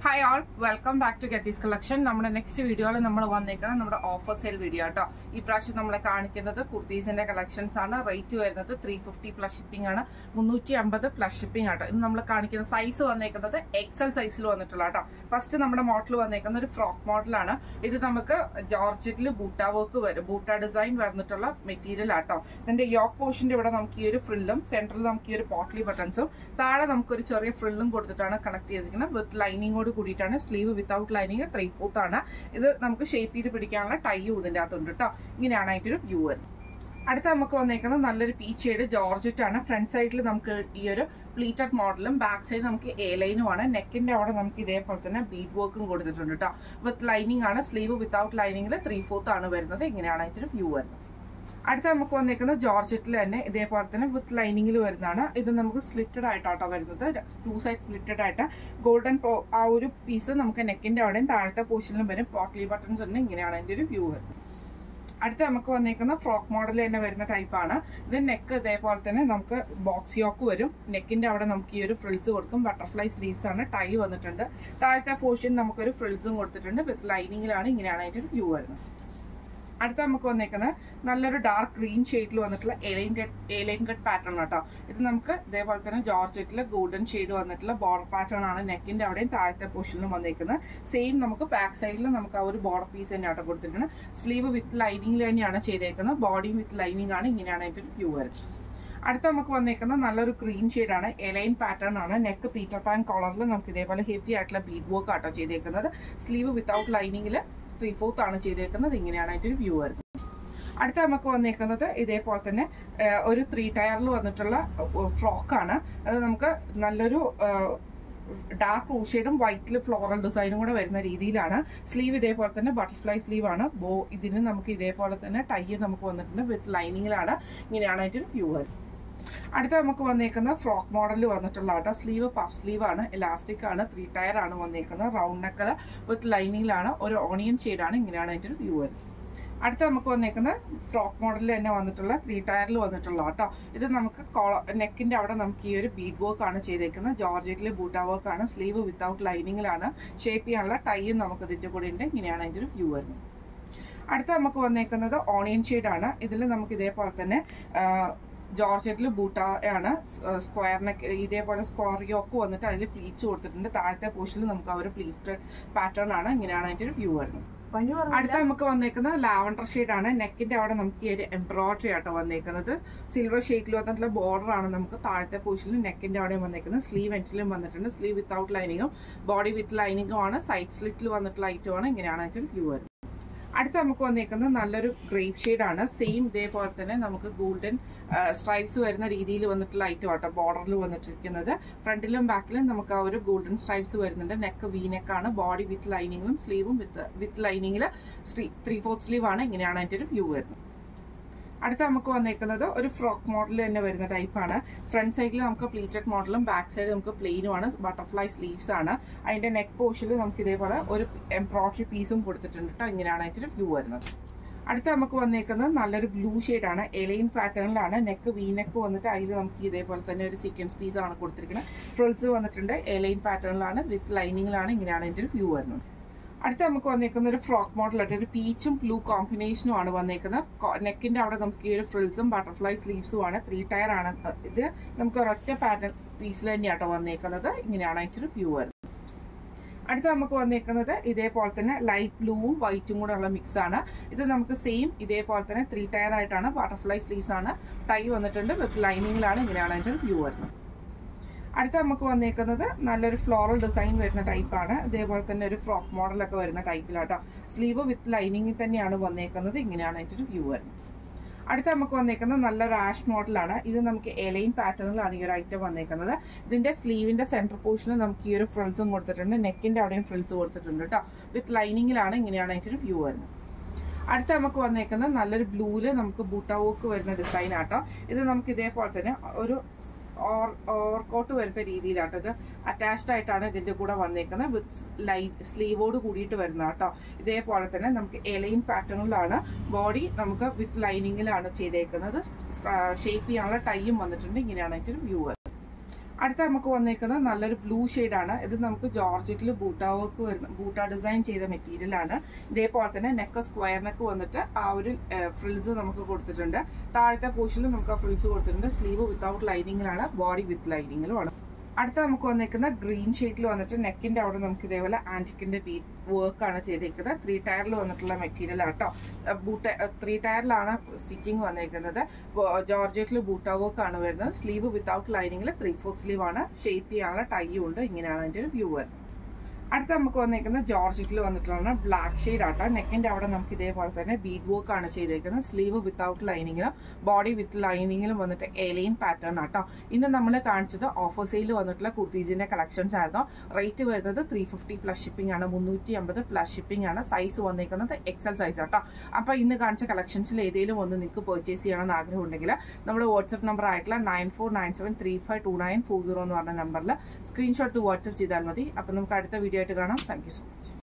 hi all welcome back to ഗത്തീസ് collection നമ്മുടെ next വീഡിയോയിൽ നമ്മൾ വന്നേക്കുന്നത് നമ്മുടെ ഓഫർ സെയിൽ വീഡിയോ കേട്ടോ ഈ പ്രാവശ്യം നമ്മളെ കാണിക്കുന്നത് കുർത്തീസിന്റെ കളക്ഷൻസ് ആണ് റേറ്റ് വരുന്നത് ത്രീ ഫിഫ്റ്റി പ്ലസ് ഷിപ്പിംഗ് ആണ് മുന്നൂറ്റി അമ്പത് പ്ലസ് ഷിപ്പിംഗ് ആട്ടോ ഇത് നമ്മൾ കാണിക്കുന്ന സൈസ് വന്നേക്കുന്നത് എക്സൽ സൈസിൽ വന്നിട്ടുള്ള കേട്ടോ ഫസ്റ്റ് നമ്മുടെ മോഡൽ വന്നേക്കുന്ന ഒരു ഫ്രോക്ക് മോഡലാണ് ഇത് നമുക്ക് ജോർജറ്റിൽ ബൂട്ട വർക്ക് വരും ബൂട്ട ഡിസൈൻ വന്നിട്ടുള്ള മെറ്റീരിയൽ ആട്ടോ ഇതിന്റെ യോക്ക് പോർഷന്റെ ഇവിടെ നമുക്ക് ഈ ഒരു ഫ്രില്ലും സെന്ററിൽ നമുക്ക് ഈ ഒരു പോട്ട്ലി ബട്ടൺസും താഴെ നമുക്കൊരു ചെറിയ ഫ്രില്ലും കൊടുത്തിട്ടാണ് കണക്ട് ചെയ്തിരിക്കുന്നത് വിത്ത് ലൈനിങ്ങോട് കൂടിയിട്ടാണ് sleeve without lining three fourth ആണ് ഇത് നമുക്ക് ഷേപ്പ് ചെയ്ത് പിടിക്കാനുള്ള ടൈയും ഇതിന്റെ അകത്തുണ്ട് കേട്ടോ ഇങ്ങനെയാണ് അതിന്റെ ഒരു വ്യൂ വരുന്നത് അടുത്ത നമുക്ക് വന്നേക്കുന്നത് നല്ലൊരു പീച്ച് ഷെയ്ഡ് ജോർജറ്റ് ആണ് ഫ്രണ്ട് സൈഡിൽ നമുക്ക് ഈ ഒരു പ്ലീറ്റഡ് മോഡലും ബാക്ക് സൈഡ് നമുക്ക് എ ലൈനും ആണ് നെക്കിന്റെ അവിടെ നമുക്ക് ഇതേപോലെ തന്നെ ബീറ്റ് വർക്കും കൊടുത്തിട്ടുണ്ട് കേട്ടോ വിത്ത് ലൈനിങ് ആണ് സ്ലീവ് വിത്തൗട്ട് ലൈനിങ്ങിൽ ത്രീ ഫോർത്ത് ആണ് വരുന്നത് ഇങ്ങനെയാണ് അതിന്റെ ഒരു വ്യൂ വരുന്നത് അടുത്ത നമുക്ക് വന്നേക്കുന്നത് ജോർജറ്റിൽ തന്നെ ഇതേപോലെ തന്നെ വിത്ത് ലൈനിങ്ങിൽ വരുന്നതാണ് ഇത് നമുക്ക് സ്ലിറ്റഡ് ആയിട്ടാട്ടോ വരുന്നത് ടു സൈഡ് സ്ലിറ്റഡ് ആയിട്ട് ഗോൾഡൻ ആ ഒരു പീസ് നമുക്ക് നെക്കിന്റെ അവിടെയും താഴത്തെ പോർഷനിലും വരും പോട്ട്ലി ബട്ടൺസ് ഉണ്ട് ഇങ്ങനെയാണ് അതിന്റെ ഒരു വ്യൂ വരുന്നത് അടുത്ത നമുക്ക് വന്നേക്കുന്ന ഫ്രോക്ക് മോഡൽ തന്നെ വരുന്ന ടൈപ്പാണ് ഇത് നെക്ക് ഇതേപോലെ തന്നെ നമുക്ക് ബോക്സ് യോക്ക് വരും നെക്കിന്റെ അവിടെ നമുക്ക് ഈ ഒരു ഫ്രിൽസ് കൊടുക്കും ബട്ടർഫ്ലൈ സ്ലീവ്സ് ആണ് ടൈ വന്നിട്ടുണ്ട് താഴത്തെ പോർഷൻ നമുക്കൊരു ഫ്രിൽസും കൊടുത്തിട്ടുണ്ട് വിത്ത് ലൈനിങ്ങിലാണ് ഇങ്ങനെയാണ് അതിന്റെ ഒരു വ്യൂ വരുന്നത് അടുത്ത നമുക്ക് വന്നേക്കുന്നത് നല്ലൊരു ഡാർക്ക് ഗ്രീൻ ഷെയ്ഡിൽ വന്നിട്ടുള്ള A line cut A line cut pattern കേട്ടോ ഇത് നമുക്ക് ഇതേപോലെ തന്നെ ജോർജറ്റിൽ ഗോൾഡൻ ഷെയ്ഡ് വന്നിട്ടുള്ള ബോർഡർ പാറ്റേൺ ആണ് നെക്കിന്റെ അവിടെയും താഴത്തെ പൊസിഷനിലും വന്നേക്കുന്നത് സെയിം നമുക്ക് ബാക്ക് സൈഡിൽ നമുക്ക് ആ ഒരു ബോർഡർ പീസ് തന്നെ ആട്ടോ കൊടുത്തിട്ടുണ്ട് സ്ലീവ് വിത്ത് ലൈനിങ്ങിൽ തന്നെയാണ് ചെയ്തേക്കുന്നത് ബോഡിയും വിത്ത് ലൈനിങ് ആണ് ഇങ്ങനെയാണ് അതിന്റെ ഒരു വ്യൂ വരുന്നത് അടുത്ത നമുക്ക് വന്നേക്കുന്നത് നല്ലൊരു ഗ്രീൻ ആണ് എലൈൻ പാറ്റേൺ ആണ് നെക്ക് പീറ്റർ പാൻ കോളറിൽ നമുക്ക് ഇതേപോലെ ഹെവി ആയിട്ടുള്ള ബീഡ് വർക്ക് ആട്ടോ ചെയ്തേക്കുന്നത് സ്ലീവ് വിത്തൗട്ട് ലൈനിങ്ങിൽ ത്രീ ഫോർത്ത് ആണ് ചെയ്തേക്കുന്നത് ഇങ്ങനെയാണ് അതിന്റെ ഒരു വ്യൂ വരുന്നത് അടുത്ത നമുക്ക് വന്നേക്കുന്നത് ഇതേപോലെ തന്നെ ഒരു ത്രീ ടയറിൽ വന്നിട്ടുള്ള ഫ്രോക്കാണ് അത് നമുക്ക് നല്ലൊരു ഡാർക്ക് ബ്ലൂ ഷെയ്ഡും വൈറ്റിൽ ഫ്ലോറൽ ഡിസൈനും കൂടെ വരുന്ന രീതിയിലാണ് സ്ലീവ് ഇതേപോലെ തന്നെ ബട്ടർഫ്ലൈ സ്ലീവ് ആണ് ബോ ഇതിന് നമുക്ക് ഇതേപോലെ തന്നെ ടൈ നമുക്ക് വന്നിട്ടുണ്ട് വിത്ത് ലൈനിങ്ങിലാണ് ഇങ്ങനെയാണ് അതിന്റെ ഒരു വ്യൂ വരുന്നത് അടുത്ത നമുക്ക് വന്നേക്കുന്ന ഫ്രോക്ക് മോഡലിൽ വന്നിട്ടുള്ള കേട്ടോ സ്ലീവ് പഫ് സ്ലീവ് ആണ് ഇലാസ്റ്റിക് ആണ് ത്രീ ടയർ ആണ് വന്നേക്കുന്നത് റൗണ്ട് നെക്കൽ വിത്ത് ലൈനിങ്ങിലാണ് ഒരു ഓണിയൻ ഷെയ്ഡാണ് ഇങ്ങനെയാണ് അതിന്റെ ഒരു വ്യൂ വരുന്നത് അടുത്ത നമുക്ക് വന്നേക്കുന്ന ഫ്രോക്ക് മോഡലിൽ തന്നെ വന്നിട്ടുള്ള ത്രീ ടയറിൽ വന്നിട്ടുള്ള കേട്ടോ ഇത് നമുക്ക് നെക്കിന്റെ അവിടെ നമുക്ക് ഈ ഒരു ബീഡ് വർക്ക് ആണ് ചെയ്തേക്കുന്നത് ജോർജറ്റിലെ ബൂട്ട വർക്ക് ആണ് സ്ലീവ് വിത്തൗട്ട് ലൈനിങ്ങിലാണ് ഷേപ്പ് ചെയ്യാനുള്ള ടൈയും നമുക്ക് ഇതിന്റെ കൂടെ ഉണ്ട് ഇങ്ങനെയാണ് അതിന്റെ ഒരു വ്യൂ വരുന്നത് അടുത്ത നമുക്ക് വന്നേക്കുന്നത് ഓണിയൻ ഷെയ്ഡാണ് ഇതിൽ നമുക്ക് ഇതേപോലെ തന്നെ ജോർജറ്റിൽ ബൂട്ട ആണ് സ്ക്വയർ നെക്ക് ഇതേപോലെ സ്ക്വയർ യോക്ക് വന്നിട്ട് അതിൽ പ്ലീറ്റ്സ് കൊടുത്തിട്ടുണ്ട് താഴത്തെ പോർഷനിൽ നമുക്ക് ആ ഒരു പ്ലീറ്റഡ് പാറ്റേൺ ആണ് ഇങ്ങനെയാണ് അതിന്റെ ഒരു വ്യൂ വരുന്നത് അടുത്ത നമുക്ക് വന്നേക്കുന്നത് ലാവണ്ടർ ഷെയ്ഡ് ആണ് നെക്കിന്റെ അവിടെ നമുക്ക് ഈ ഒരു എംബ്രോയിഡറി ആട്ടോ വന്നേക്കുന്നത് സിൽവർ ഷെയ്ഡിൽ വന്നിട്ടുള്ള ബോർഡർ ആണ് നമുക്ക് താഴത്തെ പോർഷനിൽ നെക്കിന്റെ അവിടെ വന്നേക്കുന്നത് സ്ലീവ് എൻസിലും വന്നിട്ടുണ്ട് സ്ലീവ് വിത്തൗട്ട് ലൈനിങ്ങും ബോഡി വിത്ത് ലൈനിങ്ങും ആണ് സൈഡ് സ്ലിറ്റിൽ വന്നിട്ടുള്ള ഐറ്റം ആണ് ഇങ്ങനെയാണ് അതിന്റെ വ്യൂ വരുന്നത് അടുത്ത നമുക്ക് വന്നേക്കുന്നത് നല്ലൊരു ഗ്രേപ്പ് ഷെയ്ഡ് ആണ് സെയിം ഇതേപോലെ തന്നെ നമുക്ക് ഗോൾഡൻ സ്ട്രൈപ്സ് വരുന്ന രീതിയിൽ വന്നിട്ടുള്ള ഐറ്റം ആട്ടോ ബോർഡറിൽ വന്നിട്ടിരിക്കുന്നത് ഫ്രണ്ടിലും ബാക്കിലും നമുക്ക് ആ ഒരു ഗോൾഡൻ സ്ട്രൈപ്സ് വരുന്നുണ്ട് നെക്ക് വി നെക്കാണ് ബോഡി വിത്ത് ലൈനിങ്ങും സ്ലീവും വിത്ത് വിത്ത് ലൈനിങ്ങിൽ ത്രീ ഫോർത്ത് സ്ലീവ് ആണ് ഇങ്ങനെയാണ് അതിന്റെ ഒരു വ്യൂ വരുന്നത് അടുത്ത നമുക്ക് വന്നേക്കുന്നത് ഒരു ഫ്രോക്ക് മോഡൽ തന്നെ വരുന്ന ടൈപ്പാണ് ഫ്രണ്ട് സൈഡിൽ നമുക്ക് പ്ലീറ്റഡ് മോഡലും ബാക്ക് സൈഡ് നമുക്ക് പ്ലെയിനും ആണ് ബട്ടർഫ്ലൈ സ്ലീവ്സ് ആണ് അതിന്റെ നെക്ക് പോർഷനിൽ നമുക്ക് ഇതേപോലെ ഒരു എംബ്രോയിഡറി പീസും കൊടുത്തിട്ടുണ്ട് കേട്ടോ ഇങ്ങനെയാണ് അതിന്റെ വ്യൂ വരുന്നത് അടുത്ത നമുക്ക് വന്നേക്കുന്നത് നല്ലൊരു ബ്ലൂ ആണ് എലൈൻ പാറ്റേണിലാണ് നെക്ക് വി നെക്ക് വന്നിട്ട് അതിൽ നമുക്ക് ഇതേപോലെ തന്നെ ഒരു സീക്വൻസ് പീസ് ആണ് കൊടുത്തിരിക്കുന്നത് ഫ്രിൽസ് വന്നിട്ടുണ്ട് എലൈൻ പാറ്റേണിലാണ് വിത്ത് ലൈനിങ്ങിലാണ് ഇങ്ങനെയാണ് അതിന്റെ ഒരു വ്യൂ വരുന്നത് അടുത്ത നമുക്ക് വന്നേക്കുന്ന ഒരു ഫ്രോക്ക് മോഡലായിട്ട് ഒരു പീച്ചും ബ്ലൂ കോമ്പിനേഷനും ആണ് വന്നേക്കുന്നത് നെക്കിന്റെ അവിടെ നമുക്ക് ഈ ഒരു ഫ്രിൽസും ബട്ടർഫ്ലൈ സ്ലീവ്സും ആണ് ത്രീ ടയർ ആണ് ഇത് നമുക്ക് ഒരൊറ്റ പാറ്റേൺ പീസിൽ തന്നെയാട്ടോ വന്നേക്കുന്നത് ഇങ്ങനെയാണ് അതിന്റെ ഒരു വ്യൂ വരുന്നത് അടുത്ത നമുക്ക് വന്നേക്കുന്നത് ഇതേപോലെ തന്നെ ലൈറ്റ് ബ്ലൂവും വൈറ്റും കൂടെ ഉള്ള മിക്സ് ആണ് ഇത് നമുക്ക് സെയിം ഇതേപോലെ തന്നെ ത്രീ ടയർ ആയിട്ടാണ് ബട്ടർഫ്ലൈ സ്ലീവ്സ് ആണ് ടൈ വന്നിട്ടുണ്ട് വിത്ത് ലൈനിങ്ങിലാണ് ഇങ്ങനെയാണ് അതിന്റെ വ്യൂ വരുന്നത് അടുത്ത നമുക്ക് വന്നേക്കുന്നത് നല്ലൊരു ഫ്ലോറൽ ഡിസൈൻ വരുന്ന ടൈപ്പാണ് ഇതേപോലെ തന്നെ ഒരു ഫ്രോക്ക് മോഡലൊക്കെ വരുന്ന ടൈപ്പിലാട്ടോ സ്ലീവ് വിത്ത് ലൈനിങ്ങിൽ തന്നെയാണ് വന്നേക്കുന്നത് ഇങ്ങനെയാണ് അതിന്റെ ഒരു വ്യൂ വരുന്നത് അടുത്ത നമുക്ക് വന്നേക്കുന്നത് നല്ലൊരു ആഷ് മോഡലാണ് ഇത് നമുക്ക് എലൈൻ പാറ്റേണിലാണ് ഈ ഒരു ഐറ്റം വന്നേക്കുന്നത് ഇതിന്റെ സ്ലീവിന്റെ സെന്റർ പോർഷനിൽ നമുക്ക് ഈ ഒരു ഫ്രിൽസും കൊടുത്തിട്ടുണ്ട് നെക്കിന്റെ അവിടെയും ഫ്രിൽസ് കൊടുത്തിട്ടുണ്ട് കേട്ടോ വിത്ത് ലൈനിങ്ങിലാണ് ഇങ്ങനെയാണ് അതിന്റെ ഒരു വ്യൂ വരുന്നത് അടുത്ത നമുക്ക് വന്നേക്കുന്നത് നല്ലൊരു ബ്ലൂവില് നമുക്ക് ബൂട്ട വർക്ക് വരുന്ന ഡിസൈൻ ആട്ടോ ഇത് നമുക്ക് ഇതേപോലെ തന്നെ ഒരു ഓവർകോട്ട് വരുന്ന രീതിയിലാട്ടോ ഇത് അറ്റാച്ച്ഡ് ആയിട്ടാണ് ഇതിന്റെ കൂടെ വന്നേക്കുന്നത് വിത്ത് ലൈ സ്ലീവോട് കൂടിയിട്ട് വരുന്ന കേട്ടോ ഇതേപോലെ തന്നെ നമുക്ക് എലൈൻ പാറ്റേണിലാണ് ബോഡി നമുക്ക് വിത്ത് ലൈനിങ്ങിലാണ് ചെയ്തേക്കുന്നത് ഷേപ്പ് ചെയ്യാനുള്ള ടൈയും വന്നിട്ടുണ്ട് ഇങ്ങനെയാണ് അതിന്റെ ഒരു വ്യൂ അടുത്ത നമുക്ക് വന്നേക്കുന്നത് നല്ലൊരു ബ്ലൂ ആണ് ഇത് നമുക്ക് ജോർജറ്റിൽ ബൂട്ട വർക്ക് വരുന്ന ബൂട്ട ഡിസൈൻ ചെയ്ത മെറ്റീരിയൽ ആണ് ഇതേപോലെ തന്നെ നെക്ക് സ്ക്വയർ നെക്ക് വന്നിട്ട് ആ ഒരു ഫ്രിൽസ് നമുക്ക് കൊടുത്തിട്ടുണ്ട് താഴത്തെ പോർഷനിൽ നമുക്ക് ആ ഫ്രിൽസ് കൊടുത്തിട്ടുണ്ട് സ്ലീവ് വിത്തൗട്ട് ലൈനിങ്ങിലാണ് ബോഡി വിത്ത് ലൈനിങ്ങിലുമാണ് അടുത്ത നമുക്ക് വന്നേക്കുന്ന ഗ്രീൻ ഷെയ്ഡിൽ വന്നിട്ട് നെക്കിന്റെ അവിടെ നമുക്ക് ഇതേപോലെ ആന്റിക്കിന്റെ ബീറ്റ് വർക്ക് ആണ് ചെയ്തേക്കുന്നത് ത്രീ ടയറിൽ വന്നിട്ടുള്ള മെറ്റീരിയൽ ആട്ടോ ബൂട്ട ത്രീ ടയറിലാണ് സ്റ്റിച്ചിങ് വന്നേക്കുന്നത് ജോർജറ്റിൽ ബൂട്ട വർക്ക് ആണ് വരുന്നത് സ്ലീവ് വിത്തൗട്ട് ലൈനിങ്ങിൽ ത്രീ ഫോർത്ത് സ്ലീവ് ആണ് ഷേപ്പ് ചെയ്യാനുള്ള ടൈയും ഉണ്ട് ഇങ്ങനെയാണ് അതിന്റെ ഒരു വ്യൂ വരുന്നത് അടുത്ത നമുക്ക് വന്നേക്കുന്ന ജോർജറ്റിൽ വന്നിട്ടുള്ള ബ്ലാക്ക് ഷെയ്ഡ് ആട്ടോ നെക്കിന്റെ അവിടെ നമുക്ക് ഇതേപോലെ തന്നെ ബീഡ് വർക്ക് ആണ് ചെയ്തേക്കുന്നത് സ്ലീവ് വിത്തൗട്ട് ലൈനിങ്ങിലും ബോഡി വിത്ത് ലൈനിങ്ങിലും വന്നിട്ട് എലൈൻ പാറ്റേൺ ആട്ടോ ഇന്ന് നമ്മൾ കാണിച്ചത് ഓഫർ സെയിൽ വന്നിട്ടുള്ള കുർത്തീസിന്റെ കളക്ഷൻസ് ആയിരുന്നു റേറ്റ് വരുന്നത് ത്രീ ഫിഫ്റ്റി പ്ലസ് ഷിപ്പിംഗ് ആണ് മുന്നൂറ്റി അമ്പത് പ്ലസ് ഷിപ്പിംഗ് ആണ് സൈസ് വന്നേക്കുന്നത് എക്സൽ സൈസ് ആട്ടോ അപ്പൊ ഇന്ന് കാണിച്ച കളക്ഷൻസിൽ ഏതെങ്കിലും ഒന്ന് നിങ്ങൾക്ക് പർച്ചേസ് ചെയ്യണമെന്ന് ആഗ്രഹം ഉണ്ടെങ്കിൽ നമ്മുടെ വാട്സ്ആപ്പ് നമ്പർ ആയിട്ടുള്ള nine four nine seven three five two nine four zero എന്ന് പറഞ്ഞ നമ്പറിൽ സ്ക്രീൻഷോട്ട് വാട്സ്ആപ്പ് ചെയ്താൽ മതി അപ്പൊ നമുക്ക് അടുത്ത വീഡിയോ ആയിട്ട് കാണാം താങ്ക് യു സോ മച്ച്